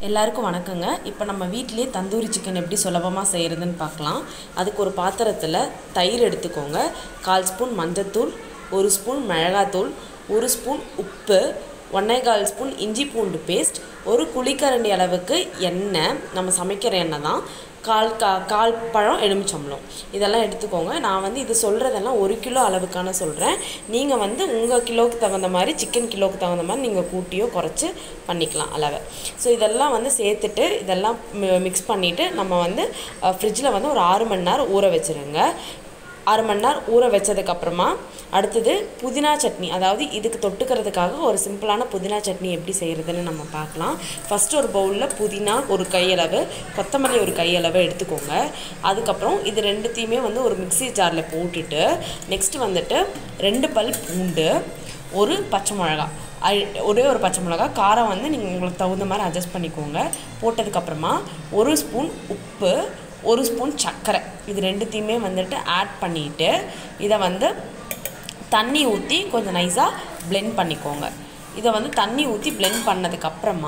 எல்லாருக்கும் வணக்கங்க இப்போ நம்ம வீட்டிலேயே தந்தூரி சிக்கன் எப்படி சுலபமாக செய்கிறதுன்னு பார்க்கலாம் அதுக்கு ஒரு பாத்திரத்தில் தயிர் எடுத்துக்கோங்க கால் ஸ்பூன் மஞ்சத்தூள் ஒரு ஸ்பூன் மிளகாத்தூள் ஒரு ஸ்பூன் உப்பு ஒன்றே கால் ஸ்பூன் இஞ்சி பூண்டு பேஸ்ட் ஒரு குழிக்கரண்டி அளவுக்கு எண்ணெய் நம்ம சமைக்கிற எண்ணெய் தான் கால் கா கால் பழம் எலுமிச்சம்பழம் இதெல்லாம் எடுத்துக்கோங்க நான் வந்து இது சொல்கிறதெல்லாம் ஒரு கிலோ அளவுக்கான சொல்கிறேன் நீங்கள் வந்து உங்கள் கிலோவுக்கு தகுந்த மாதிரி சிக்கன் கிலோவுக்கு தகுந்த மாதிரி நீங்கள் கூட்டியோ குறைச்சி பண்ணிக்கலாம் அளவை ஸோ இதெல்லாம் வந்து சேர்த்துட்டு இதெல்லாம் மிக்ஸ் பண்ணிவிட்டு நம்ம வந்து ஃப்ரிட்ஜில் வந்து ஒரு ஆறு மணி நேரம் ஊற வச்சுருங்க ஆறு மணி நேரம் ஊற வச்சதுக்கப்புறமா அடுத்தது புதினா சட்னி அதாவது இதுக்கு தொட்டுக்கிறதுக்காக ஒரு சிம்பிளான புதினா சட்னி எப்படி செய்கிறதுன்னு நம்ம பார்க்கலாம் ஃபஸ்ட்டு ஒரு பவுலில் புதினா ஒரு கையளவு கொத்தமல்லி ஒரு கையளவு எடுத்துக்கோங்க அதுக்கப்புறம் இது ரெண்டுத்தையுமே வந்து ஒரு மிக்ஸி ஜாரில் போட்டுட்டு நெக்ஸ்ட்டு வந்துட்டு ரெண்டு பல் பூண்டு ஒரு பச்சை மிளகா ஐ- ஒரே ஒரு பச்சை மிளகா காரம் வந்து நீங்கள் உங்களுக்கு தகுந்த மாதிரி அட்ஜஸ்ட் பண்ணிக்கோங்க போட்டதுக்கப்புறமா ஒரு ஸ்பூன் உப்பு ஒரு ஸ்பூன் சர்க்கரை இது ரெண்டுத்தையுமே வந்துட்டு ஆட் பண்ணிவிட்டு இதை வந்து தண்ணி ஊற்றி கொஞ்சம் நைஸாக blend பண்ணிக்கோங்க இதை வந்து தண்ணி ஊற்றி blend பண்ணதுக்கப்புறமா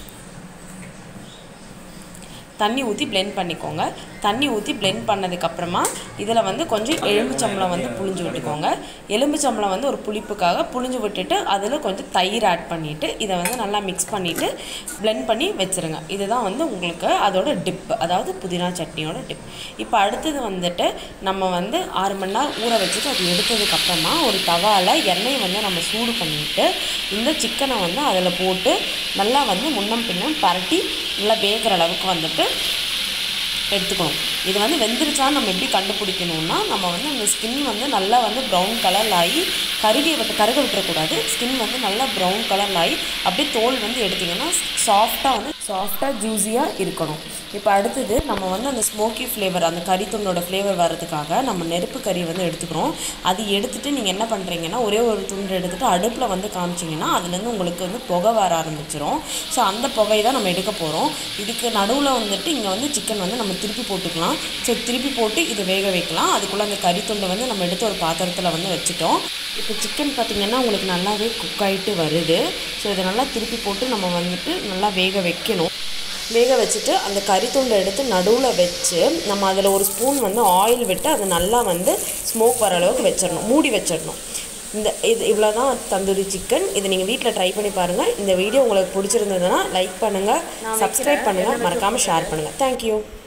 தண்ணி ஊற்றி blend பண்ணிக்கோங்க தண்ணி ஊற்றி blend பண்ணதுக்கப்புறமா இதில் வந்து கொஞ்சம் எலும்புச்சம்பளம் வந்து புழிஞ்சு விட்டுக்கோங்க எலும்புச்சம்பளம் வந்து ஒரு புளிப்புக்காக புழிஞ்சு விட்டுட்டு அதில் கொஞ்சம் தயிர் ஆட் பண்ணிவிட்டு இதை வந்து நல்லா மிக்ஸ் பண்ணிவிட்டு blend பண்ணி வச்சுருங்க இதுதான் வந்து உங்களுக்கு அதோட டிப் அதாவது புதினா சட்னியோட டிப் இப்போ அடுத்தது வந்துட்டு நம்ம வந்து ஆறு மணி நேரம் ஊற வச்சுட்டு அது எடுத்ததுக்கப்புறமா ஒரு தவாவில் எண்ணெய் வந்து நம்ம சூடு பண்ணிவிட்டு இந்த சிக்கனை வந்து அதில் போட்டு நல்லா வந்து முன்னம் பின்னம் பரட்டி நல்லா வேகிற அளவுக்கு வந்துட்டு எடுத்துக்கணும் இது வந்து வெந்துருச்சான்னு நம்ம எப்படி கண்டுபிடிக்கணும்னா நம்ம வந்து அந்த ஸ்கின் வந்து நல்லா வந்து ப்ரௌன் கலரில் ஆகி கருகி விட்டு கருக விட்டுறக்கூடாது ஸ்கின் வந்து நல்லா ப்ரௌன் கலரில் ஆகி அப்படியே தோல் வந்து எடுத்திங்கன்னா சாஃப்டாக வந்து சாஃப்டாக ஜூஸியாக இருக்கணும் இப்போ அடுத்தது நம்ம வந்து அந்த ஸ்மோக்கி ஃப்ளேவர் அந்த கறி துண்டோட ஃப்ளேவர் வர்றதுக்காக நம்ம நெருப்பு கறி வந்து எடுத்துக்கிறோம் அது எடுத்துட்டு நீங்கள் என்ன பண்ணுறீங்கன்னா ஒரே ஒரு துண்டு எடுத்துட்டு அடுப்பில் வந்து காமிச்சிங்கன்னா அதுலேருந்து உங்களுக்கு வந்து புகை வர ஆரம்பிச்சிரும் ஸோ அந்த புகை தான் நம்ம எடுக்க போகிறோம் இதுக்கு நடுவில் வந்துட்டு இங்கே வந்து சிக்கன் வந்து நம்ம திருப்பி போட்டுக்கலாம் ஸோ திருப்பி போட்டு இது வேக வைக்கலாம் அதுக்குள்ளே அந்த கறி துண்டை வந்து நம்ம எடுத்து ஒரு பாத்திரத்தில் வந்து வச்சுட்டோம் இப்போ சிக்கன் பார்த்திங்கன்னா உங்களுக்கு நல்லாவே குக் ஆகிட்டு வருது ஸோ இதை நல்லா திருப்பி போட்டு நம்ம வந்துட்டு நல்லா வேக வைக்கணும் வேக வச்சுட்டு அந்த கறித்துண்டை எடுத்து நடுவில் வச்சு நம்ம அதில் ஒரு ஸ்பூன் வந்து ஆயில் விட்டு அதை நல்லா வந்து ஸ்மோக் வர அளவுக்கு வச்சிடணும் மூடி வச்சிடணும் இந்த இது இவ்வளோ தான் தந்தூரி சிக்கன் இதை நீங்கள் வீட்டில் ட்ரை பண்ணி பாருங்கள் இந்த வீடியோ உங்களுக்கு பிடிச்சிருந்ததுன்னா லைக் பண்ணுங்கள் சப்ஸ்கிரைப் பண்ணுங்கள் மறக்காமல் ஷேர் பண்ணுங்கள் தேங்க்யூ